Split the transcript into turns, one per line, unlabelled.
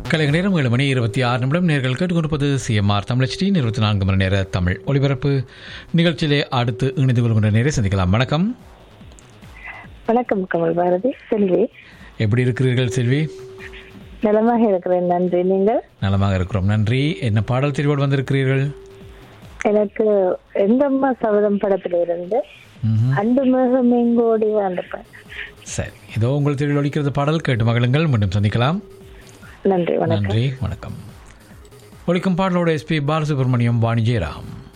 கலைஞர் நேரம் ஏழு மணி இருபத்தி ஆறு நிமிடம் நேர்கள் கேட்டுக்கொண்டிருப்பது சிஎம்ஆர் தமிழச்சி இருபத்தி நான்கு மணி நேர தமிழ் ஒலிபரப்பு நிகழ்ச்சியிலே அடுத்து இணைந்து கொள்கின்ற நேரை சந்திக்கலாம் வணக்கம்
வணக்கம் கமல் பாரதி செல்வி
எப்படி இருக்கிறீர்கள் செல்வி
நலமாக இருக்கிறேன் நன்றி நீங்கள்
நலமாக இருக்கிறோம் நன்றி என்ன பாடல் தெரிவோடு வந்திருக்கிறீர்கள்
எனக்கு எந்தம்மா சபதம் படத்துல இருந்து
ம்ஹும்.
அன்பு மிக மேங்கோடி அந்த படம்
சரி இதோ உங்கள் தெரிவில் ஒலிக்கிறது பாடல் கேட்டு மகளுங்கள் மீண்டும் சந்திக்கலாம்
நன்றி வணக்கம்
நன்றி வணக்கம் ஒலிக்கும் பாடலோட எஸ்பி பாலசுப்ரமணியம் வாணி ஜெயராம்